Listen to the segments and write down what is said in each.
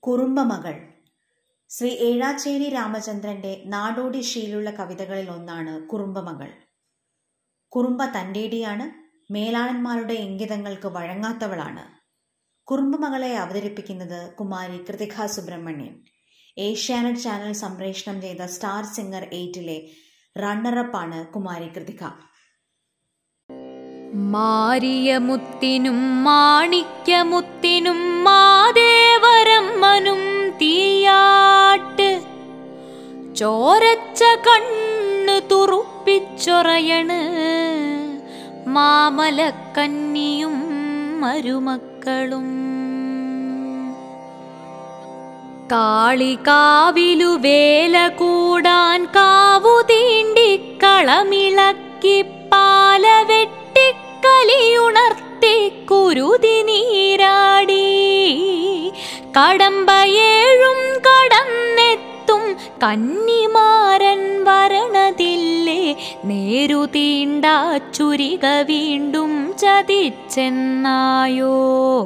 കുറുമ്പമകൾ ശ്രീ ഏഴാച്ചേരി രാമചന്ദ്രന്റെ നാടോടി ശീലുള്ള കവിതകളിൽ ഒന്നാണ് കുറുമ്പമകൾ കുറുമ്പ തന്റേടിയാണ് മേലാളന്മാരുടെ ഇംഗിതങ്ങൾക്ക് വഴങ്ങാത്തവളാണ് കുറുമ്പമകളെ അവതരിപ്പിക്കുന്നത് കുമാരി കൃതിക സുബ്രഹ്മണ്യൻ ഏഷ്യാനെറ്റ് ചാനൽ സംപ്രേഷണം ചെയ്ത സ്റ്റാർ സിംഗർ എയ്റ്റിലെ റണ്ണറപ്പാണ് കുമാരി കൃതിക മാരിയമുത്തിനും മാണിക്യമുത്തിനും മാദേവരമ്മനും തീയാട്ട് ചോരച്ച കണ്ണ് തുറുപ്പിച്ചൊറയണ് മാമലക്കന്നിയും മരുമക്കളും കാളികാവിലു വേല കൂടാൻ കാവു തീണ്ടി കളമിളക്കി പാല വെട്ടിക്കലിയുണർത്തി കുരുതി നീരാടി കടമ്പയേഴും കടന്നെത്തും കന്നിമാരൻ വരണതില്ലേ നേരു തീണ്ട ചുരിക വീണ്ടും ചതിച്ചെന്നായോ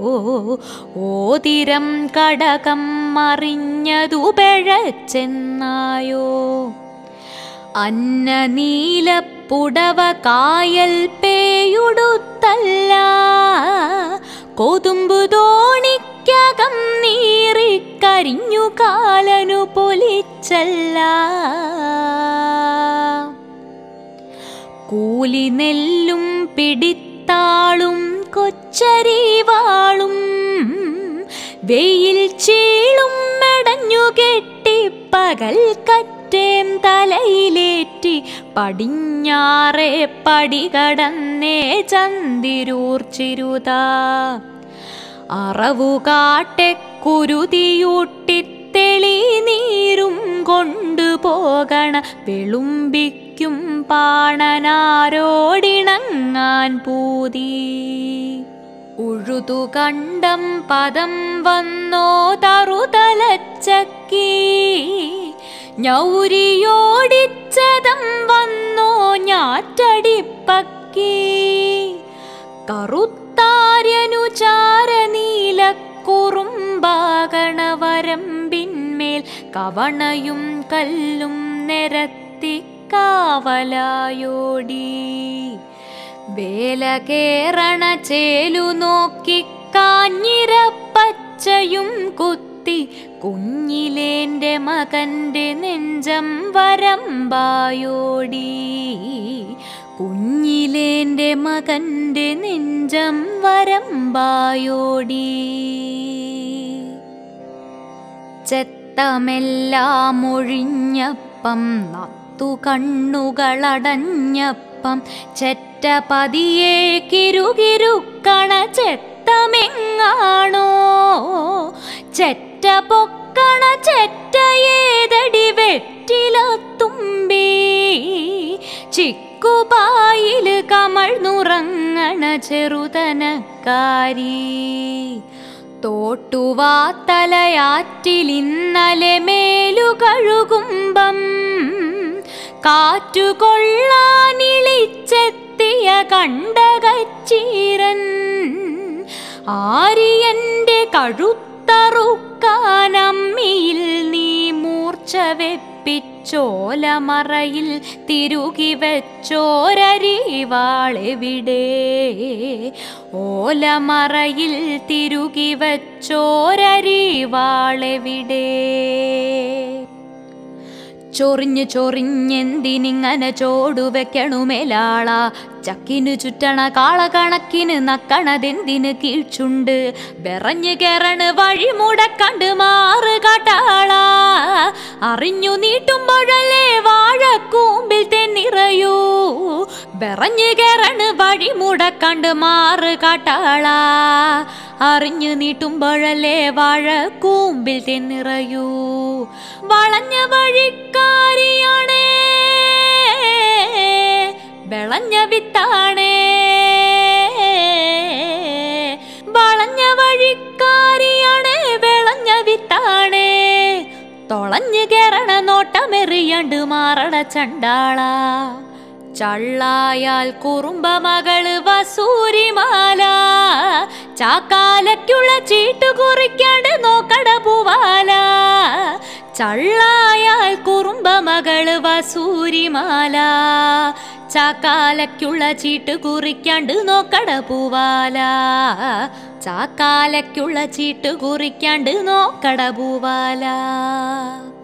ഓതിരം കടകം മറിഞ്ഞതു പിഴച്ചെന്നായോ അന്ന നീലപ്പുടവ കായൽ പേയുടുത്തല്ല കൊതുമ്പു തോണിക്കകം നീറിക്കരിഞ്ഞു കാലനു പൊലിച്ചല്ല കൂലി നെല്ലും പിടിത്താളും കൊച്ചരിവാളും വെയിൽ ചീളും മെടഞ്ഞു കെട്ടി പകൽ കറ്റേം തലയിലേറ്റി പടിഞ്ഞാറേ പടി കടന്നേ ചന്തിരൂർച്ചിരുത അറവുകാട്ടെ കുരുതിയൂട്ടി തെളി നീരും കൊണ്ടുപോകണ വെളുമ്പിക്കും പാണനാരോടിണങ്ങാൻ പൂതി ഉഴുതു കണ്ടം പദം വന്നോ തറുതലച്ചക്കി ഞൗരിയോടിച്ചതം വന്നോ ഞാറ്റടിപ്പക്കി കറുത്താര്യനുചാര നീലക്കുറുമ്പാകണവരമ്പിന്മേൽ കവണയും കല്ലും നിരത്തി കാവലായോടി വേല കേറണ ചേലു നോക്കി കാഞ്ഞിരപ്പച്ചയും കുത്തി കുഞ്ഞിലേന്റെ മകന്റെ നെഞ്ചം വരമ്പായോടി കുഞ്ഞിലേന്റെ മകന്റെ നെഞ്ചം വരമ്പായോടി ചെത്തമെല്ലാം ഒഴിഞ്ഞപ്പം നത്തു കണ്ണുകളടഞ്ഞപ്പം ചെറ്റ പതിയെ കിരുകിരുക്കണ ചെത്തമെങ്ങാണോ ചെറ്റ പൊക്കണ ചെറ്റ ഏതടി വെറ്റിലത്തുമ്പി ചിക്കുപായില് കമഴ്ന്നുറങ്ങണ ചെറുതനക്കാരി തോട്ടുവാത്തലയാറ്റിലിന്നലെ മേലു കഴുകുമ്പം കാറ്റുകൊള്ളാനിളിച്ചെത്തിയ കണ്ടകച്ചീരൻ ആര്യന്റെ കഴുത്തറുക്കാനമ്മിയിൽ നീ മൂർച്ച വെപ്പിച്ചോലമറയിൽ തിരുകി വെച്ചോരരിവാളെവിടെ ഓലമറയിൽ തിരുകി വെച്ചോരരിവാളെവിടെ ചൊറിഞ്ഞു ചൊറിഞ്ഞെന്തിനിങ്ങനെ ചോടു വെക്കണുമേലാള ചക്കിനു ചുറ്റണ കാളകണക്കിന് നക്കണതെന്തിന് കീഴ്ച്ചുണ്ട് വിറഞ്ഞു കെറണ് വഴിമുടക്കണ്ട് മാറ് കാട്ടാള അറിഞ്ഞു നീട്ടുമ്പോഴല്ലേ വാഴക്കൂമ്പിൽ തെന്നിറയൂ വിറഞ്ഞു കെറണ് വഴിമുടക്കണ്ട് മാറ് കാട്ടാള അറിഞ്ഞു നീട്ടുമ്പോഴല്ലേ വാഴക്കൂമ്പിൽ തെന്നിറയൂ വളഞ്ഞ വഴിക്കാരിയാണേ വിളഞ്ഞ വിത്താണേ വളഞ്ഞ വഴിക്കാരിയാണേ വിളഞ്ഞ വിത്താണേ തൊളഞ്ഞു കയറണ നോട്ടമെറിയണ്ട് മാറട ചണ്ടാള ചള്ളായാൽ കുറുമ്പ മകള് വസൂരിമാല ചാക്കാലയ്ക്കുള്ള ചീട്ട് കുറിക്കാണ്ട് നോക്കട പൂവാല ചള്ളായാൽ കുറുമ്പ മകള് വസൂരിമാല ചാക്കാലയ്ക്കുള്ള ചീട്ട് കുറിക്കാണ്ട് നോക്കട പൂവാല ചാക്കാലയ്ക്കുള്ള ചീട്ട് കുറിക്കാണ്ട് നോക്കട പൂവാല